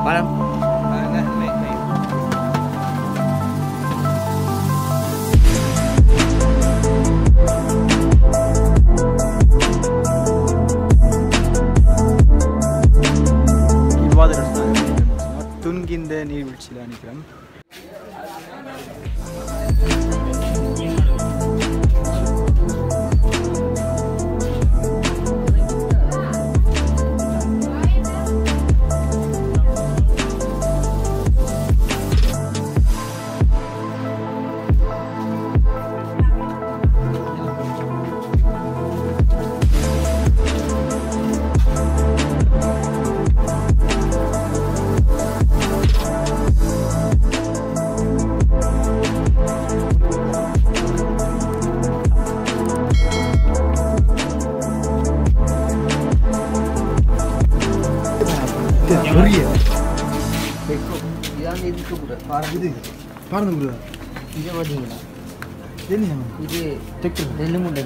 பழம் இவ்வாறு துன்கிந்த நீர்வீழ்ச்சியில் நிற்கிறோம் பெரிய இதான் இதுக்கு கூட பாருங்க இது பாருங்க குரு இதை பார்த்தீங்களா என்ன இது நெல்லு முண்டை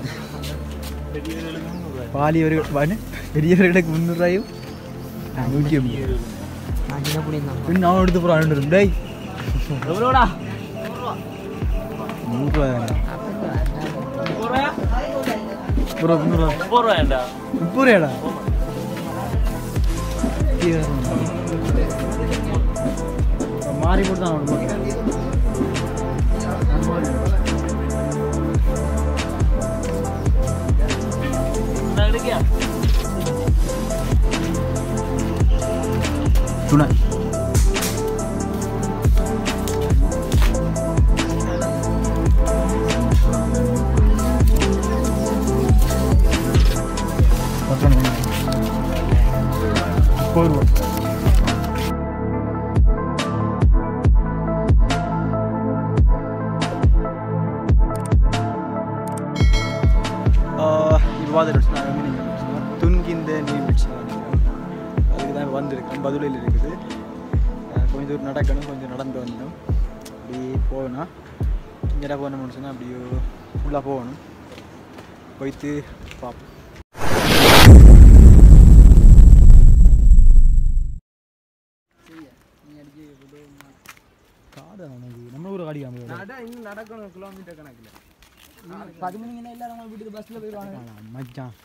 பாலியவர்கள் வானு பெரியவர்களுக்கு முந்நூறுவாயும் நூற்றி ஐம்பது நான் சின்ன பிள்ளைங்க பின் அவன் எடுத்து போகிறான் ரெண்டு டேய் எவ்வளோடா நூறுரூவா ப்ரோ முந்நூறுவா முப்பது ரூபாடா மாறி போட்டு தான் அவனுக்கு துணை போயிடுவோம் இவ்வாறு துன்கிந்த நீர்வீழ்ச்சி அதுக்கு தான் வந்திருக்கேன் பதுளையில் இருக்குது அஹ் கொஞ்சம் தூரம் நடக்கணும் கொஞ்சம் நடந்து வந்தோம் அப்படி போகணும் இங்கே போகணும்னு சொன்னால் அப்படியே ஃபுல்லாக போகணும் போய்த்து பார்ப்போம் காடு அவனுக்கு நம்ம ஊரை காடி காமிக்க இன்னும் நடக்கணும் கிலோமீட்டர் கணக்கில் பதிமூணு எல்லாரும் வீட்டுக்கு பஸ்ஸில் போயிடுவாங்க மச்சான்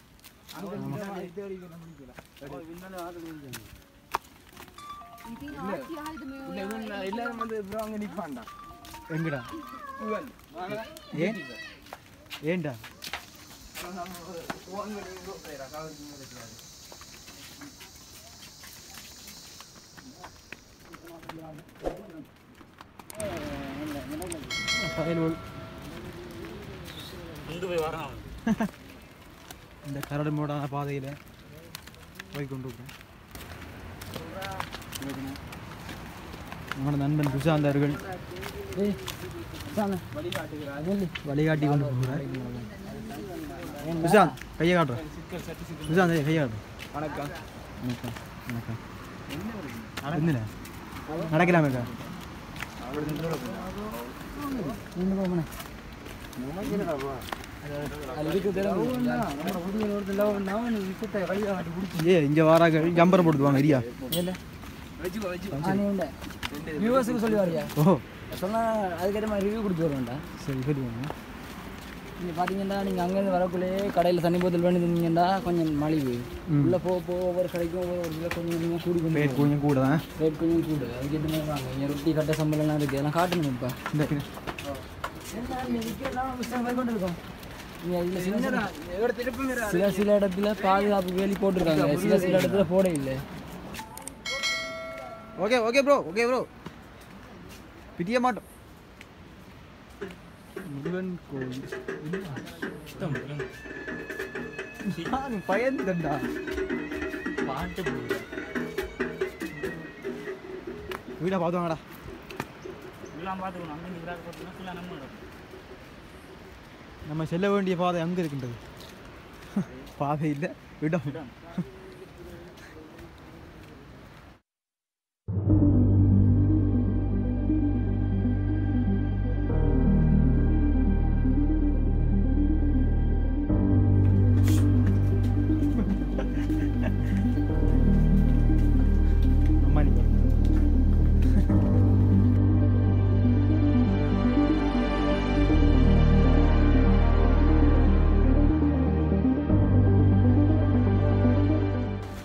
எல்லாரும் வந்து அப்புறம் அங்கே நிற்பான்டா எங்கடா ஏன் ஏன்டா பயனுள் இந்த கரடு மூடான பாதையில் போய் கொண்டு இருக்கோம் நம்மளோட நண்பன் சுஷாந்த் அவர்கள் வழிகாட்டி கொண்டு போகிறார் சுஷாந்த் கையை காட்டுறேன் சுஷாந்த் ஏய், கையை காட்டுறேன் வணக்கம் வணக்கம் வணக்கம் என்னல நடக்கலாமேக்கா ஏ இங்கே வாராக ஜம்பர் போட்டுவாங்க இரியா வியூவர்ஸுக்கு சொல்லி வரியா ஓ சொன்னா அதுக்கேற்ற மாதிரி ரிவ்யூ கொடுத்து வருவேன்டா சரி சொல்லுவாங்க நீங்கள் பார்த்தீங்கன்னா நீங்கள் அங்கேருந்து வரக்குள்ளேயே கடையில் தண்ணி போத்தல் வேண்டி இருந்தீங்கன்னா கொஞ்சம் மலிவு உள்ளே போக போக ஒவ்வொரு கடைக்கும் ஒவ்வொரு ஒரு கிலோ கொஞ்சம் கொஞ்சமாக கூடி கொண்டு ரேட் கொஞ்சம் கூட தான் ரேட் கொஞ்சம் கூடு அதுக்கேற்ற மாதிரி வாங்க இங்கே ரொட்டி கட்ட சம்பளம்லாம் இருக்குது எல்லாம் காட்டணும் இப்போ இந்த கொண்டு இருக்கோம் இதில் சின்ன சில சில இடத்துல பாதுகாப்பு வேலி போட்டிருக்காங்க சில சில இடத்துல போட இல்லை okay okay bro okay bro பிடிய மாட்டோம் முருகன் கோயில் நான் பயந்துடா வீடா பார்த்துவாங்கடா நம்ம செல்ல வேண்டிய பாதை அங்கே இருக்கின்றது பாதை இல்லை இடம் அம்மா நீ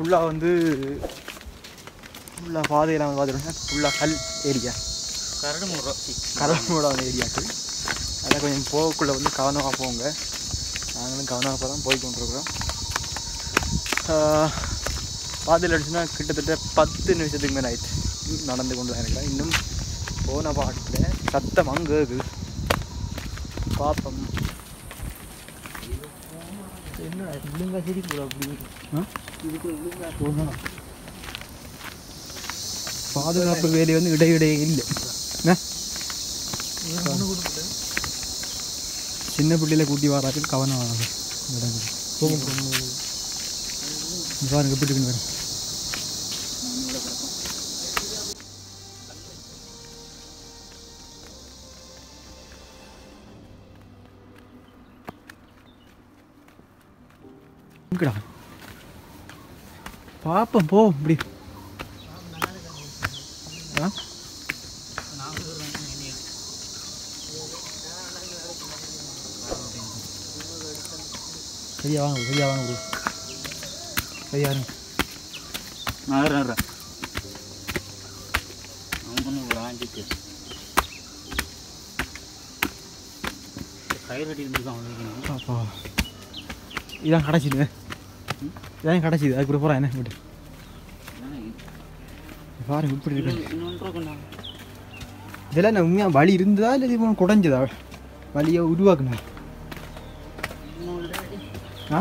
ஃபுல்லாக வந்து ஃபுல்லாக பாதையெல்லாம் வந்து பார்த்துட்டோம்னா ஃபுல்லாக கல் ஏரியா கரடு மூடுறோம் கடலோட அந்த ஏரியாக்கள் அதான் கொஞ்சம் போகக்குள்ளே வந்து கவனமாக போங்க நாங்களும் கவனமாக தான் போய் கொண்டிருக்கிறோம் பாதையில் அடிச்சுன்னா கிட்டத்தட்ட பத்து நிமிஷத்துக்கு மேலே ஆயிடுச்சு இன்னும் நடந்து கொண்டு தான் இருக்கிறேன் இன்னும் போன பாட்டில் சத்தம் அங்கே இருக்குது பார்ப்போம் என்ன விழுங்கா சரி போல அப்படி ஆ? இதுக்குள்ள விழுங்கா போகணும் பாதுகாப்பு வேலை வந்து இடையிடையே இல்லை என்ன சின்ன பிள்ளையில கூட்டி வராது கவனம் ஆகும் போகும் பாருங்க எப்படி இருக்குன்னு பாருங்க எங்கடா பாப்போம் போ இப்படி ஆ சரியா வாங்க சரியா வாங்க bro. சரியா இருங்க நகர்றேன் அவன் வாங்கிட்டு கயிறு கட்டி இருந்திருக்கான் பாப்பா இதான் கடைச்சிது இதான் கடைச்சிது அதுக்கு போகிறேன் என்ன இப்படி பாருங்க இப்படி இருக்கு இன்னொன்றரை கொண்டாங்க இதெல்லாம் நான் உண்மையாக வழி இருந்ததா இல்லை இது இவன் குடஞ்சதா வழியை உருவாக்குனா ஆ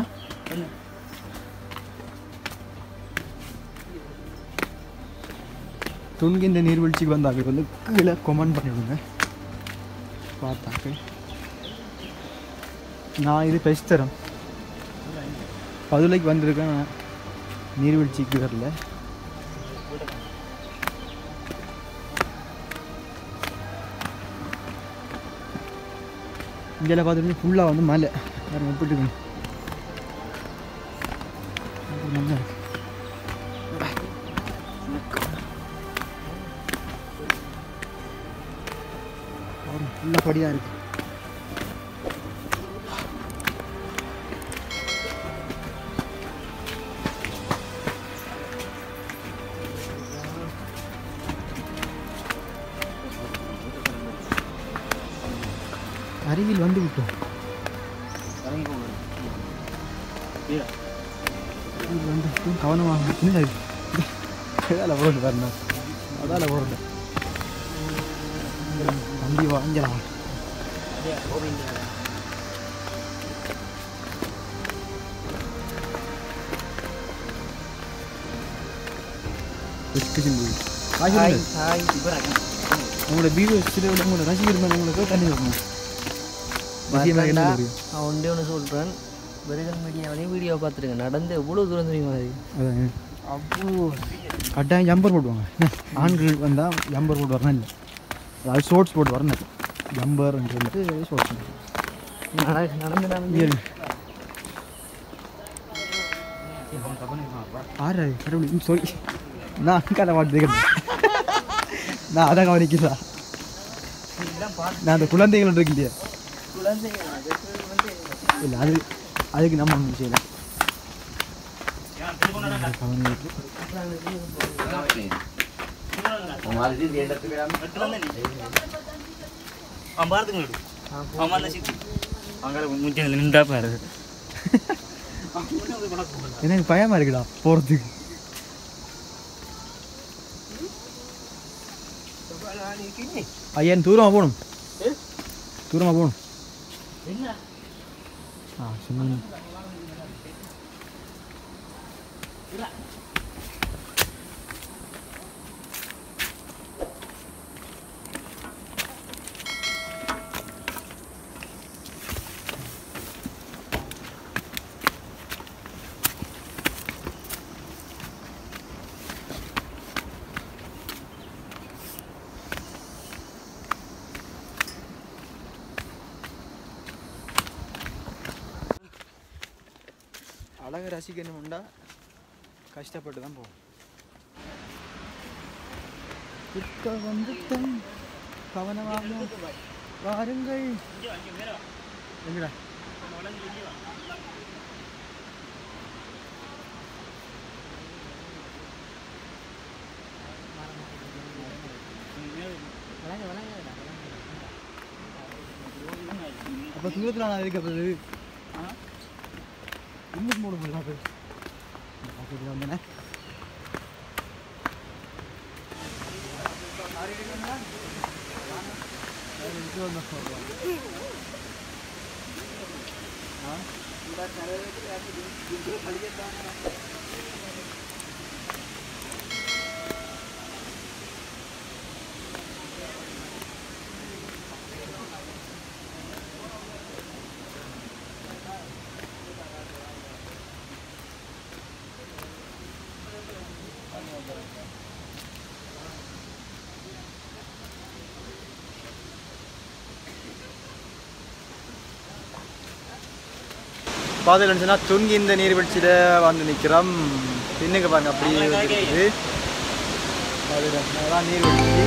துணிக்கு இந்த நீர்வீழ்ச்சிக்கு வந்தாங்க வந்து கீழே கொமெண்ட் பண்ணிவிடுங்க பார்த்தாக்கு நான் இது பெஸ்தரம் பதுளைக்கு வந்திருக்கேன் நான் நீர்வீழ்ச்சிக்கு வரல இங்கெல்லாம் பார்த்துட்டு ஃபுல்லாக வந்து மலை வேறு எப்படி இருக்கு அது நல்லா இருக்கு ஃபுல்லாக படியாக இருக்கு அருகில் வந்து விட்டோம் இறங்கி போகணும் அருகில் வந்து விட்டோம் கவனமாக என்ன இது அதால் போறது பாருங்க அதால் போறது தம்பி வாங்கலாம் ஹாய் ஹாய் உங்களோட வியூவர்ஸ் உங்களோட ரசிகர்கள் உங்களுக்கு தண்ணி வரணும் ரசிகமாக என்ன தெரியும் நான் ஒன்றே ஒன்று சொல்கிறேன் வெறுகன் மீடியாவிலையும் வீடியோ பார்த்துருங்க நடந்து எவ்வளோ தூரம் தெரியுமா அது அதான் அவ்வளோ கட்டாயம் ஜம்பர் போடுவாங்க என்ன, ஆண்கள் வந்தால் ஜம்பர் போட்டு வரணும் இல்லை அதாவது ஷோர்ட்ஸ் போட்டு வரணும் ஜம்பர்ன்றது ஷோர்ட்ஸ் நட நடந்து நடந்து ஆறு கடவுள் சாரி நான் அங்கால மாட்டு நான் அதான் கவனிக்கல நான் அந்த குழந்தைகள் இருக்கு இல்லையா குழந்தைங்க இல்லை அது அதுக்கு நம்ம ஒன்றும் செய்யலாம் கவனிக்கு நின்றா பாரு எனக்கு பயமா இருக்குடா போகிறதுக்கு ஐயா தூரமாக போகணும் தூரமாக போகணும் ஆ சொன்னீங்க அழகை ரசிக்கணும்டா கஷ்டப்பட்டு தான் போகும் இருக்க வந்துட்டம் கவனமாக வாருங்கள் எங்கடா தூரத்தில் நான் இருக்கிறது இன்னும் மூணு மணி நேரம் பார்த்துட்டு வந்தேன் பாதையில் இருந்துச்சுன்னா துங்கி இந்த நீர்வீழ்ச்சியில் வந்து நிற்கிறோம் பின்னுக்கு பாருங்க அப்படியே வந்து இருக்குது அது அதான் நீர்வீழ்ச்சி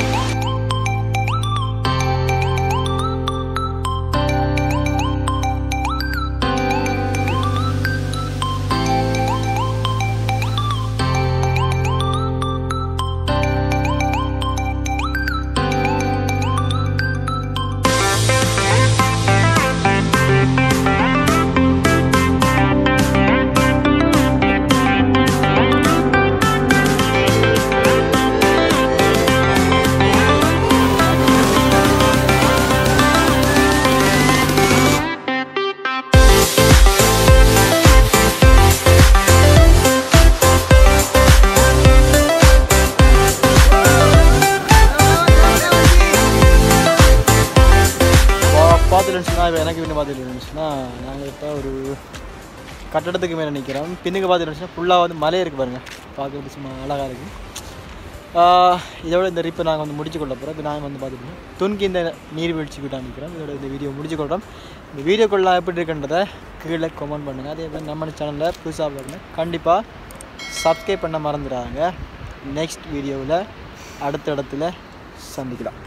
பார்த்துட்டு இருந்துச்சுன்னா இப்போ எனக்கு பின்ன பார்த்துட்டு இருந்துச்சுன்னா நாங்கள் இப்போ ஒரு கட்டடத்துக்கு மேலே நிற்கிறோம் பின்னுக்கு பார்த்துட்டு இருந்துச்சுன்னா ஃபுல்லாக வந்து மலை இருக்குது பாருங்க பார்க்கறது சும்மா அழகாக இருக்குது இதோட இந்த ரிப்பை நாங்கள் வந்து முடிச்சு கொள்ள போகிறோம் இப்போ நாங்கள் வந்து பார்த்துட்டு துன்கி இந்த நீர்வீழ்ச்சி கிட்ட நிற்கிறோம் இதோட இந்த வீடியோ முடிச்சு கொள்கிறோம் இந்த வீடியோக்குள்ளே எப்படி இருக்குன்றதை கீழே கமெண்ட் பண்ணுங்கள் அதே மாதிரி நம்ம சேனலில் புதுசாக பாருங்கள் கண்டிப்பாக சப்ஸ்கிரைப் பண்ண மறந்துடாங்க நெக்ஸ்ட் வீடியோவில் அடுத்த இடத்துல சந்திக்கலாம்